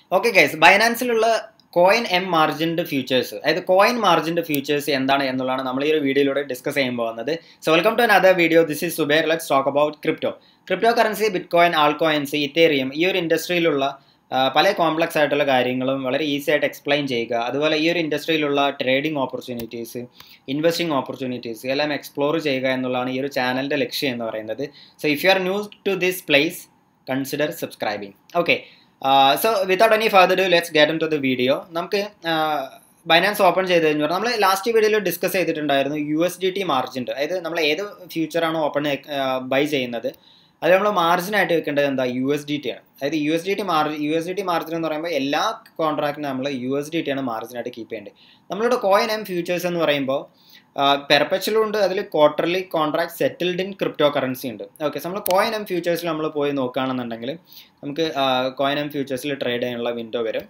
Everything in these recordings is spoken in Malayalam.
ഓക്കെ ഗൈസ് ബൈനാൻസിലുള്ള കോയിൻ എം മാർജിൻ്റെ ഫ്യൂച്ചേഴ്സ് അതായത് കോയിൻ മാർജിൻ്റെ ഫ്യൂച്ചേഴ്സ് എന്താണ് എന്നുള്ളതാണ് നമ്മൾ ഈ ഒരു വീഡിയോയിലൂടെ ഡിസ്കസ് ചെയ്യാൻ പോകുന്നത് so welcome to another video this is Zubair let's talk about crypto cryptocurrency bitcoin altcoins Ethereum ഈ ഒരു ഇൻഡസ്ട്രിയിലുള്ള പല കോംപ്ലക്സ് ആയിട്ടുള്ള കാര്യങ്ങളും വളരെ ഈസി ആയിട്ട് എക്സ്പ്ലെയിൻ ചെയ്യുക അതുപോലെ ഈ ഒരു ഇൻഡസ്ട്രിയിലുള്ള ട്രേഡിംഗ് ഓപ്പർച്യൂണിറ്റീസ് ഇൻവെസ്റ്റിംഗ് ഓപ്പർച്യൂണിറ്റീസ് എല്ലാം എക്സ്പ്ലോർ ചെയ്യുക എന്നുള്ളതാണ് ഈ ഒരു ചാനലിൻ്റെ ലക്ഷ്യം എന്ന് പറയുന്നത് so if you are new to this place consider subscribing okay so without any further do let's get into the video നമുക്ക് ബൈനാൻസ് ഓപ്പൺ ചെയ്ത് കഴിഞ്ഞു നമ്മൾ ലാസ്റ്റ് വീഡിയോയിൽ ഡിസ്കസ് ചെയ്തിട്ടുണ്ടായിരുന്നു യു എസ് ഡി ടി മാർജിൻ്റെ അതായത് നമ്മൾ ഏത് ഫ്യൂച്ചറാണോ ഓപ്പൺ ബൈ ചെയ്യുന്നത് അത് നമ്മൾ മാർജിനായിട്ട് വെക്കേണ്ടത് എന്താ യു എസ് ഡി ടി ആണ് അതായത് U S D T margin U S D T margin എന്ന് പറയുമ്പോൾ എല്ലാ കോൺട്രാക്റ്റിനും നമ്മൾ യു എസ് ഡി ടി ആണ് മാർജിനായിട്ട് കീപ്പ് ചെയ്യേണ്ടത് നമ്മളുടെ കോയിൻ ആൻഡ് ഫ്യൂച്ചേഴ്സ് എന്ന് പറയുമ്പോൾ പെർപ്പച്വലും ഉണ്ട് അതിൽ quarterly contract settled in cryptocurrency ഉണ്ട് ഓക്കെ നമ്മൾ കോയിൻ ആൻഡ് ഫ്യൂച്ചേഴ്സിൽ നമ്മൾ പോയി നോക്കുകയാണെന്നുണ്ടെങ്കിൽ നമുക്ക് കോയിൻ ആൻഡ് ഫ്യൂച്ചേഴ്സിൽ ട്രേഡ് ചെയ്യാനുള്ള വിൻഡോ വരും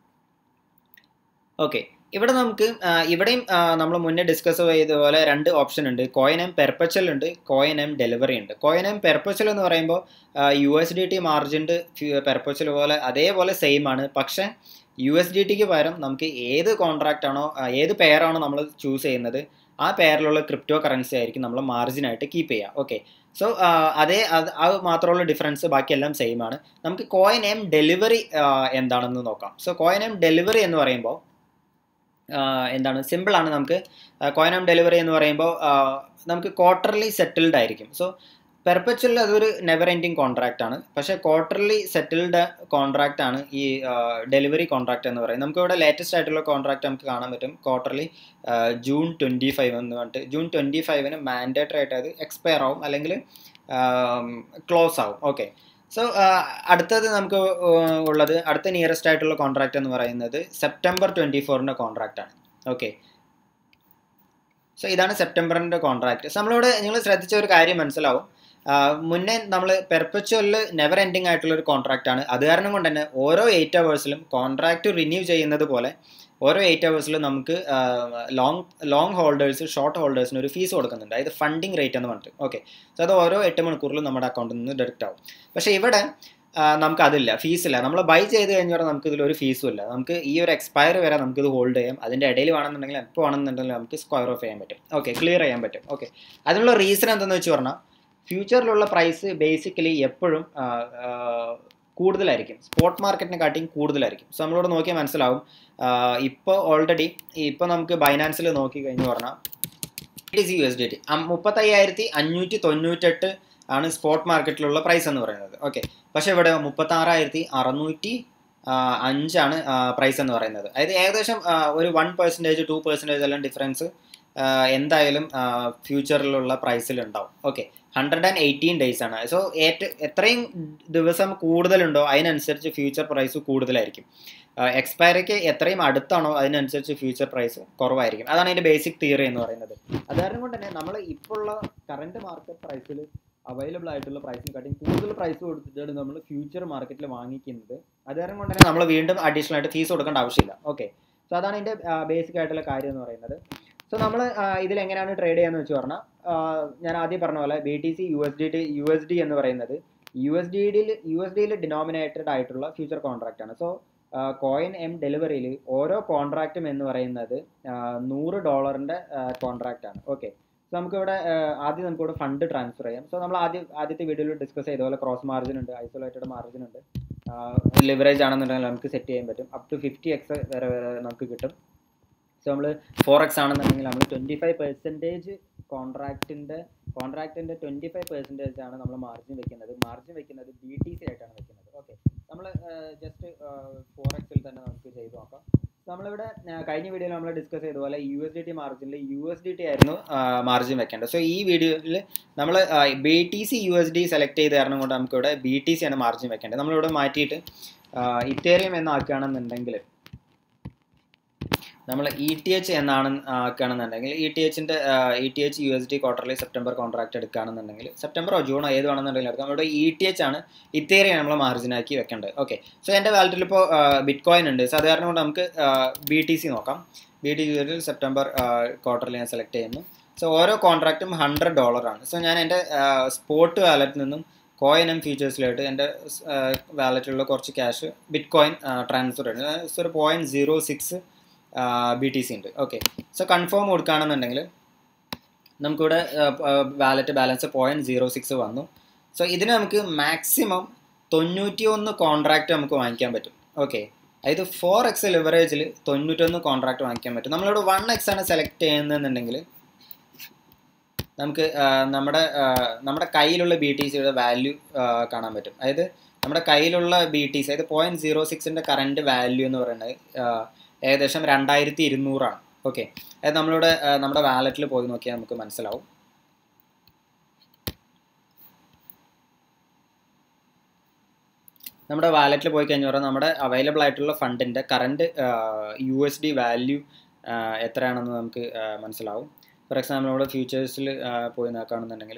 ഓക്കെ ഇവിടെ നമുക്ക് ഇവിടെയും നമ്മൾ മുന്നേ ഡിസ്കസ് ചെയ്തതുപോലെ രണ്ട് ഓപ്ഷൻ ഉണ്ട് കോയിൻ എം പെർപ്പച്വൽ ഉണ്ട് കോയിൻ എം ഡെലിവറി ഉണ്ട് കോയിൻ എം പെർപ്പച്വൽ എന്ന് പറയുമ്പോൾ യു എസ് ഡി ടി മാർജിൻ്റെ പെർപ്പച്വൽ പോലെ അതേപോലെ സെയിം ആണ് പക്ഷേ യു എസ് ഡി ടിക്ക് പകരം നമുക്ക് ഏത് കോൺട്രാക്റ്റ് ആണോ ഏത് പെയറാണോ നമ്മൾ ചൂസ് ചെയ്യുന്നത് ആ പെയറിലുള്ള ക്രിപ്റ്റോ കറൻസി ആയിരിക്കും നമ്മൾ മാർജിനായിട്ട് കീപ്പ് ചെയ്യുക ഓക്കെ സോ അതേ അത് അത് മാത്രമുള്ള ഡിഫറൻസ് ബാക്കിയെല്ലാം സെയിം ആണ് നമുക്ക് കോയിൻ എം ഡെലിവറി എന്താണെന്ന് നോക്കാം സോ കോയിൻ എം ഡെലിവറി എന്ന് പറയുമ്പോൾ എന്താണ് സിമ്പിളാണ് നമുക്ക് കോയിൻ എം ഡെലിവറി എന്ന് പറയുമ്പോൾ നമുക്ക് ക്വാർട്ടർലി സെറ്റിൽഡ് ആയിരിക്കും സോ പെർപ്പച്വൽ അതൊരു നെവർ എൻഡിങ് കോൺട്രാക്റ്റ് ആണ് പക്ഷേ ക്വാർട്ടർലി സെറ്റിൽഡ് കോൺട്രാക്റ്റ് ആണ് ഈ ഡെലിവറി കോൺട്രാക്റ്റ് എന്ന് പറയുന്നത് നമുക്ക് ഇവിടെ ലേറ്റസ്റ്റ് ആയിട്ടുള്ള കോൺട്രാക്റ്റ് നമുക്ക് കാണാൻ പറ്റും ക്വാർട്ടർലി ജൂൺ ട്വൻറ്റി ഫൈവ് എന്ന് പറഞ്ഞിട്ട് ജൂൺ ട്വൻറ്റി ഫൈവിന് മാൻഡേറ്ററി ആയിട്ട് അത് എക്സ്പയർ ആവും അല്ലെങ്കിൽ ക്ലോസ് ആവും ഓക്കെ സോ അടുത്തത് നമുക്ക് ഉള്ളത് അടുത്ത നിയറസ്റ്റ് ആയിട്ടുള്ള കോൺട്രാക്റ്റ് എന്ന് പറയുന്നത് സെപ്റ്റംബർ ട്വൻറ്റി ഫോറിൻ്റെ കോൺട്രാക്റ്റ് ആണ് ഓക്കെ സോ ഇതാണ് സെപ്റ്റംബറിൻ്റെ കോൺട്രാക്റ്റ് നമ്മളിവിടെ നിങ്ങൾ ശ്രദ്ധിച്ച ഒരു കാര്യം മനസ്സിലാവും മുന്നേ നമ്മൾ പെർപ്പച്വലിൽ നെവർ എൻഡിങ് ആയിട്ടുള്ള ഒരു കോൺട്രാക്റ്റ് ആണ് അത് കാരണം കൊണ്ട് തന്നെ ഓരോ എയ്റ്റ് അവേഴ്സിലും കോൺട്രാക്റ്റ് റിന്യൂ ചെയ്യുന്നത് പോലെ ഓരോ എയ്റ്റ് അവേഴ്സിലും നമുക്ക് ലോങ് ലോങ് ഹോൾഡേഴ്സ് ഷോർട്ട് ഹോൾഡേഴ്സിന് ഒരു ഫീസ് കൊടുക്കുന്നുണ്ട് അതായത് ഫണ്ടിങ് റേറ്റ് എന്ന് പറഞ്ഞിട്ട് ഓക്കെ സോ അത് ഓരോ എട്ട് മണിക്കൂറിലും നമ്മുടെ അക്കൗണ്ടിൽ നിന്ന് ഡയറക്റ്റ് ആവും പക്ഷേ ഇവിടെ നമുക്ക് അതില്ല ഫീസില്ല നമ്മൾ ബൈ ചെയ്ത് കഴിഞ്ഞാൽ നമുക്ക് ഇതിലൊരു ഫീസും ഇല്ല നമുക്ക് ഈ ഒരു എക്സ്പയർ വരെ നമുക്ക് ഇത് ഹോൾഡ് ചെയ്യാം അതിൻ്റെ ഇടയിൽ വേണമെന്നുണ്ടെങ്കിൽ എപ്പോൾ വേണമെന്നുണ്ടെങ്കിൽ നമുക്ക് സ്ക്വയർ ഓഫ് ചെയ്യാൻ പറ്റും ഓക്കെ ക്ലിയർ ചെയ്യാൻ പറ്റും ഓക്കെ അതിനുള്ള റീസൺ എന്തെന്ന് വെച്ച് പറഞ്ഞാൽ ഫ്യൂച്ചറിലുള്ള പ്രൈസ് ബേസിക്കലി എപ്പോഴും കൂടുതലായിരിക്കും സ്പോട്ട് മാർക്കറ്റിനെ കാട്ടിയും കൂടുതലായിരിക്കും സോ നമ്മളിവിടെ നോക്കിയാൽ മനസ്സിലാവും ഇപ്പോൾ ഓൾറെഡി ഇപ്പോൾ നമുക്ക് ബൈനാൻസിൽ നോക്കി കഴിഞ്ഞ് പറഞ്ഞാൽ T C U S D T മുപ്പത്തയ്യായിരത്തി അഞ്ഞൂറ്റി തൊണ്ണൂറ്റെട്ട് ആണ് സ്പോട്ട് മാർക്കറ്റിലുള്ള പ്രൈസ് എന്ന് പറയുന്നത് ഓക്കെ പക്ഷേ ഇവിടെ മുപ്പത്താറായിരത്തി അറുന്നൂറ്റി അഞ്ചാണ് പ്രൈസ് എന്ന് പറയുന്നത് അതായത് ഏകദേശം ഒരു വൺ പെർസെൻറ്റേജ് ടു പെർസെൻറ്റേജ് എല്ലാം ഡിഫറൻസ് എന്തായാലും ഫ്യൂച്ചറിലുള്ള പ്രൈസിൽ ഉണ്ടാവും okay hundred and eighteen days ആണ് സോ ഏറ്റവും എത്രയും ദിവസം കൂടുതലുണ്ടോ അതിനനുസരിച്ച് ഫ്യൂച്ചർ പ്രൈസ് കൂടുതലായിരിക്കും എക്സ്പയറിക്ക് എത്രയും അടുത്താണോ അതിനനുസരിച്ച് ഫ്യൂച്ചർ പ്രൈസ് കുറവായിരിക്കും അതാണ് അതിൻ്റെ ബേസിക് തിയറി എന്ന് പറയുന്നത് അത് കാരണം കൊണ്ട് തന്നെ നമ്മൾ ഇപ്പോൾ ഉള്ള കറണ്ട് മാർക്കറ്റ് പ്രൈസിൽ അവൈലബിൾ ആയിട്ടുള്ള പ്രൈസിനെക്കാട്ടിയും കൂടുതൽ പ്രൈസ് കൊടുത്തിട്ടാണ് നമ്മൾ ഫ്യൂച്ചർ മാർക്കറ്റിൽ വാങ്ങിക്കുന്നത് അത് കാരണം കൊണ്ട് തന്നെ നമ്മൾ വീണ്ടും അഡീഷണൽ ആയിട്ട് ഫീസ് കൊടുക്കേണ്ട ആവശ്യമില്ല ഓക്കെ സോ അതാണ് ഇതിൻ്റെ ബേസിക് ആയിട്ടുള്ള കാര്യം എന്ന് പറയുന്നത് സോ നമ്മൾ ഇതിൽ എങ്ങനെയാണ് ട്രേഡ് ചെയ്യാന്ന് വെച്ച് പറഞ്ഞാൽ ഞാൻ ആദ്യം പറഞ്ഞ പോലെ B T C U S D T U S D എന്ന് പറയുന്നത് യു എസ് ഡി ഡിയിൽ യു എസ് ഡിയിൽ ഡിനോമിനേറ്റഡ് ആയിട്ടുള്ള ഫ്യൂച്ചർ കോൺട്രാക്റ്റ് ആണ് സോ കോയിൻ എം ഡെലിവറിയിൽ ഓരോ കോൺട്രാക്റ്റും എന്ന് പറയുന്നത് നൂറ് ഡോളറിൻ്റെ കോൺട്രാക്റ്റ് ആണ് ഓക്കെ സോ നമുക്കിവിടെ ആദ്യം നമുക്കിവിടെ ഫണ്ട് ട്രാൻസ്ഫർ ചെയ്യാം സോ നമ്മൾ ആദ്യം ആദ്യത്തെ വീഡിയോയിൽ ഡിസ്കസ് ചെയ്ത പോലെ ക്രോസ് മാർജിൻ ഉണ്ട് ഐസൊലേറ്റഡ് മാർജിൻ ഉണ്ട് ലിവറേജ് ആണെന്നുണ്ടെങ്കിൽ നമുക്ക് സെറ്റ് ചെയ്യാൻ പറ്റും അപ് ടു ഫിഫ്റ്റി എക്സ് വരെ വരെ നമുക്ക് കിട്ടും സോ നമ്മൾ ഫോർ എക്സ് ആണെന്നുണ്ടെങ്കിൽ നമ്മൾ ട്വൻറ്റി ഫൈവ് പെർസെൻറ്റേജ് കോൺട്രാക്റ്റിൻ്റെ കോൺട്രാക്റ്റിൻ്റെ ട്വൻറ്റി ഫൈവ് പെർസെൻറ്റേജ് ആണ് നമ്മൾ മാർജിൻ വെക്കുന്നത് മാർജിൻ വെക്കുന്നത് ബി ടി സി ആയിട്ടാണ് വെക്കുന്നത് ഓക്കെ നമ്മൾ ജസ്റ്റ് ഫോർ എക്സിൽ തന്നെ നമുക്ക് ചെയ്ത് നോക്കാം നമ്മളിവിടെ കഴിഞ്ഞ വീഡിയോയിൽ നമ്മൾ ഡിസ്കസ് ചെയ്ത പോലെ യു എസ് ഡി ടി മാർജിനിൽ യു എസ് ഡി ടി ആയിരുന്നു മാർജിൻ വെക്കേണ്ടത് സോ ഈ വീഡിയോയിൽ നമ്മൾ B T C U S D select ചെയ്ത് കാരണം കൊണ്ട് നമുക്കിവിടെ ബി ടി സി ആണ് മാർജിൻ വെക്കേണ്ടത് നമ്മളിവിടെ മാറ്റിയിട്ട് ഇത്തേറിയം എന്നാക്കുകയാണെന്നുണ്ടെങ്കിൽ നമ്മൾ ഇ ടി എച്ച് എന്നാണ് ആക്കുകയാണെന്നുണ്ടെങ്കിൽ ഇ ടി എച്ചിൻ്റെ E T H U S D quarterly September contract എടുക്കുകയാണെന്നുണ്ടെങ്കിൽ സെപ്റ്റംബറോ ജൂണോ ഏത് വേണമെന്നുണ്ടെങ്കിലും എടുക്കാം നമ്മുടെ ഇ ടി എച്ച് ആണ് ഇത്തേറിയാണ് നമ്മൾ മാർജിനാക്കി വെക്കേണ്ടത് ഓക്കെ സോ എൻ്റെ വാലറ്റിൽ ഇപ്പോൾ ബിറ്റ് കോയിൻ ഉണ്ട് സോ അത് കാരണം കൊണ്ട് നമുക്ക് ബി ടി സി നോക്കാം ബി ടി സി സെപ്റ്റംബർ ക്വാർട്ടറിൽ ഞാൻ സെലക്ട് ചെയ്യുന്നു സോ ഓരോ കോൺട്രാക്റ്റും ഹൺഡ്രഡ് ഡോളറാണ് സോ ഞാൻ എൻ്റെ സ്പോട്ട് വാലറ്റിൽ നിന്നും കോയിൻ എം ഫ്യൂച്ചേഴ്സിലായിട്ട് എൻ്റെ വാലറ്റിലുള്ള കുറച്ച് ക്യാഷ് ബിറ്റ് കോയിൻ ട്രാൻസ്ഫർ ചെയ്യുന്നത് ഒരു point zero six B T C ഉണ്ട് ഓക്കെ സോ കൺഫേം കൊടുക്കുകയാണെന്നുണ്ടെങ്കിൽ നമുക്കിവിടെ wallet balance point zero six വന്നു സോ ഇതിന് നമുക്ക് മാക്സിമം തൊണ്ണൂറ്റി ഒന്ന് കോൺട്രാക്റ്റ് നമുക്ക് വാങ്ങിക്കാൻ പറ്റും ഓക്കെ അതായത് ഫോർ എക്സ് ലിവറേജിൽ തൊണ്ണൂറ്റൊന്ന് കോൺട്രാക്ട് വാങ്ങിക്കാൻ പറ്റും നമ്മളിവിടെ വൺ എക്സ് ആണ് സെലക്ട് ചെയ്യുന്നതെന്നുണ്ടെങ്കിൽ നമുക്ക് നമ്മുടെ നമ്മുടെ കയ്യിലുള്ള ബി ടി സിയുടെ വാല്യൂ കാണാൻ പറ്റും അതായത് നമ്മുടെ കയ്യിലുള്ള ബി ടി സി അതായത് പോയിൻറ്റ് സീറോ സിക്സിൻ്റെ കറണ്ട് വാല്യൂ എന്ന് പറയുന്നത് ഏകദേശം രണ്ടായിരത്തി ഇരുന്നൂറാണ് ഓക്കെ അതായത് നമ്മളിവിടെ നമ്മുടെ വാലറ്റിൽ പോയി നോക്കിയാൽ നമുക്ക് മനസ്സിലാവും നമ്മുടെ വാലറ്റിൽ പോയി കഴിഞ്ഞാൽ പറഞ്ഞാൽ നമ്മുടെ അവൈലബിൾ ആയിട്ടുള്ള ഫണ്ടിൻ്റെ current U S D value എത്രയാണെന്ന് നമുക്ക് മനസ്സിലാവും ഫോർ എക്സാമ്പിൾ നമ്മുടെ ഫ്യൂച്ചേഴ്സിൽ പോയി നോക്കുകയാണെന്നുണ്ടെങ്കിൽ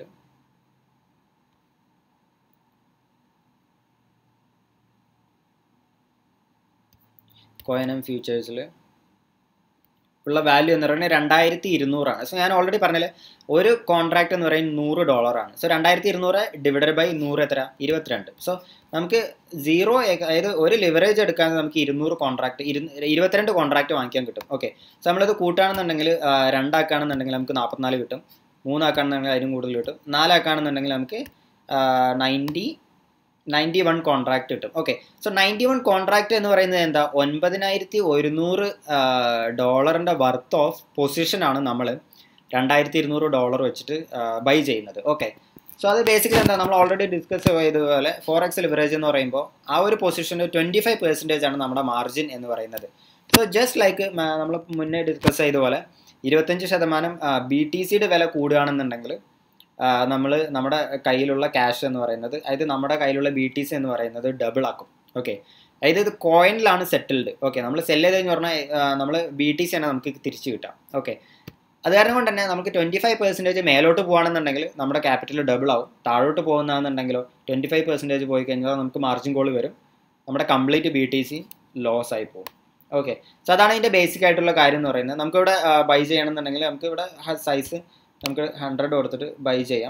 കോയിനം ഫ്യൂച്ചേഴ്സിൽ ഉള്ള വാല്യൂ എന്ന് പറയുന്നത് രണ്ടായിരത്തി ഇരുന്നൂറാണ് സോ ഞാൻ ഓൾറെഡി പറഞ്ഞില്ലേ ഒരു കോൺട്രാക്ട് എന്ന് പറയുന്നത് നൂറ് ഡോളറാണ് സോ രണ്ടായിരത്തി ഇരുന്നൂറ് ഡിവൈഡഡ് ബൈ നൂറ് എത്ര ഇരുപത്തിരണ്ട് സോ നമുക്ക് സീറോ അതായത് ഒരു ലിവറേജ് എടുക്കാൻ നമുക്ക് ഇരുന്നൂറ് കോൺട്രാക്ട് ഇരുപത്തിരണ്ട് കോൺട്രാക്ട് വാങ്ങിക്കാൻ കിട്ടും ഓക്കെ സോ നമ്മളിത് കൂട്ടുകയാണെന്നുണ്ടെങ്കിൽ രണ്ടാക്കുകയാണെന്നുണ്ടെങ്കിൽ നമുക്ക് നാൽപ്പത്തിനാല് കിട്ടും മൂന്നാക്കുകയാണെന്നുണ്ടെങ്കിൽ അതിനും കൂടുതൽ കിട്ടും നാലാക്കുകയാണെന്നുണ്ടെങ്കിൽ നമുക്ക് നയൻറ്റി നയൻറ്റി വൺ കോൺട്രാക്ട് കിട്ടും okay so ninety one contract എന്ന് പറയുന്നത് എന്താ ഒൻപതിനായിരത്തി ഒരുന്നൂറ് ഡോളറിൻ്റെ വർത്ത് ഓഫ് പൊസിഷനാണ് നമ്മൾ രണ്ടായിരത്തി ഇരുന്നൂറ് ഡോളർ വെച്ചിട്ട് ബൈ ചെയ്യുന്നത് ഓക്കെ സോ അത് ബേസിക്കലി എന്താ നമ്മൾ ഓൾറെഡി ഡിസ്കസ് ചെയ്തതുപോലെ ഫോർ എക്സ് ലിവറേജ് എന്ന് പറയുമ്പോൾ ആ ഒരു പൊസിഷന് ട്വൻറ്റി ഫൈവ് പെർസെൻറ്റേജ് ആണ് നമ്മുടെ മാർജിൻ എന്ന് പറയുന്നത് സോ ജസ്റ്റ് ലൈക്ക് നമ്മൾ മുന്നേ ഡിസ്കസ് ചെയ്ത പോലെ ഇരുപത്തഞ്ച് ശതമാനം ബി ടി സിയുടെ വില കൂടുകയാണെന്നുണ്ടെങ്കിൽ നമ്മൾ നമ്മുടെ കയ്യിലുള്ള ക്യാഷ് എന്ന് പറയുന്നത് അതായത് നമ്മുടെ കയ്യിലുള്ള ബി ടി സി എന്ന് പറയുന്നത് ഡബിൾ ആക്കും ഓക്കെ അതായത് ഇത് കോയിനിലാണ് സെറ്റിൽഡ് ഓക്കെ നമ്മൾ സെല് ചെയ്ത് കഴിഞ്ഞ് പറഞ്ഞാൽ നമ്മൾ ബി ടി സി ആണ് നമുക്ക് തിരിച്ച് കിട്ടാം ഓക്കെ അത് കാരണം കൊണ്ട് തന്നെ നമുക്ക് ട്വൻറ്റി ഫൈവ് പെർസെൻറ്റേജ് മേലോട്ട് പോകുകയാണെന്നുണ്ടെങ്കിൽ നമ്മുടെ ക്യാപിറ്റൽ ഡബിൾ ആവും താഴോട്ട് പോകുന്നതെന്നുണ്ടെങ്കിലോ ട്വൻറ്റി ഫൈവ് പെർസെൻറ്റേജ് പോയി കഴിഞ്ഞാൽ നമുക്ക് മാർജിൻ കോൾ വരും നമ്മുടെ complete B T C loss ആയി പോകും ഓക്കെ സോ അതാണ് ഇതിൻ്റെ ബേസിക് ആയിട്ടുള്ള കാര്യം എന്ന് പറയുന്നത് നമുക്കിവിടെ ബൈ ചെയ്യണമെന്നുണ്ടെങ്കിൽ നമുക്ക് ഇവിടെ സൈസ് നമുക്ക് ഹൺഡ്രഡ് കൊടുത്തിട്ട് ബൈ ചെയ്യാം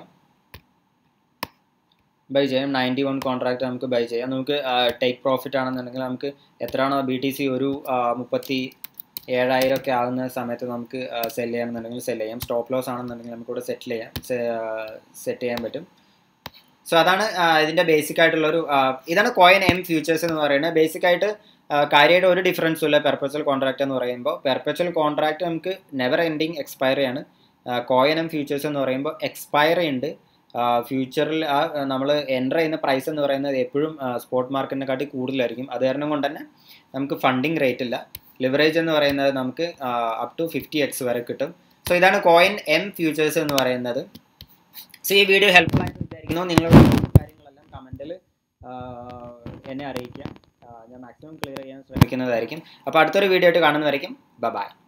ബൈ ചെയ്യാം നയൻറ്റി വൺ കോൺട്രാക്ട് നമുക്ക് ബൈ ചെയ്യാം നമുക്ക് ടേക്ക് പ്രോഫിറ്റ് ആണെന്നുണ്ടെങ്കിൽ നമുക്ക് എത്രയാണോ ബി ടി സി ഒരു മുപ്പത്തി ഏഴായിരം ഒക്കെ ആകുന്ന സമയത്ത് നമുക്ക് സെല് ചെയ്യണമെന്നുണ്ടെങ്കിൽ സെല് ചെയ്യാം സ്റ്റോപ്പ് ലോസ് ആണെന്നുണ്ടെങ്കിൽ നമുക്കിവിടെ സെറ്റിൽ ചെയ്യാം സെറ്റ് ചെയ്യാൻ പറ്റും സോ അതാണ് ഇതിൻ്റെ ബേസിക് ആയിട്ടുള്ളൊരു ഇതാണ് കോയിൻ എം ഫ്യൂച്ചേഴ്സ് എന്ന് പറയുന്നത് ബേസിക് ആയിട്ട് കാര്യമായിട്ട് ഒരു ഡിഫറൻസും ഇല്ല പെർപ്പച്വൽ കോൺട്രാക്ട് എന്ന് പറയുമ്പോൾ പെർപ്പച്വൽ കോൺട്രാക്ട് നമുക്ക് നെവർ എൻഡിങ് എക്സ്പയറി ആണ് കോയിൻ എം ഫ്യൂച്ചേഴ്സ് എന്ന് പറയുമ്പോൾ എക്സ്പയറി ഉണ്ട് ഫ്യൂച്ചറിൽ ആ നമ്മൾ എൻ്റർ ചെയ്യുന്ന പ്രൈസ് എന്ന് പറയുന്നത് എപ്പോഴും സ്പോട്ട് മാർക്കറ്റിനെക്കാട്ടി കൂടുതലായിരിക്കും അത് കാരണം കൊണ്ട് തന്നെ നമുക്ക് ഫണ്ടിങ് റേറ്റ് ഇല്ല ലിവറേജ് എന്ന് പറയുന്നത് നമുക്ക് അപ് ടു ഫിഫ്റ്റി എക്സ് വരെ കിട്ടും സോ ഇതാണ് കോയിൻ എം ഫ്യൂച്ചേഴ്സ് എന്ന് പറയുന്നത് സോ ഈ വീഡിയോ ഹെൽപ്ഫുൾ ആയിട്ട് വിചാരിക്കുന്നു നിങ്ങളുടെ കാര്യങ്ങളെല്ലാം കമൻറ്റിൽ എന്നെ അറിയിക്കാം ഞാൻ മാക്സിമം ക്ലിയർ ചെയ്യാൻ ശ്രമിക്കുന്നതായിരിക്കും അപ്പോൾ അടുത്തൊരു വീഡിയോ ആയിട്ട് കാണുന്നതായിരിക്കും ബൈ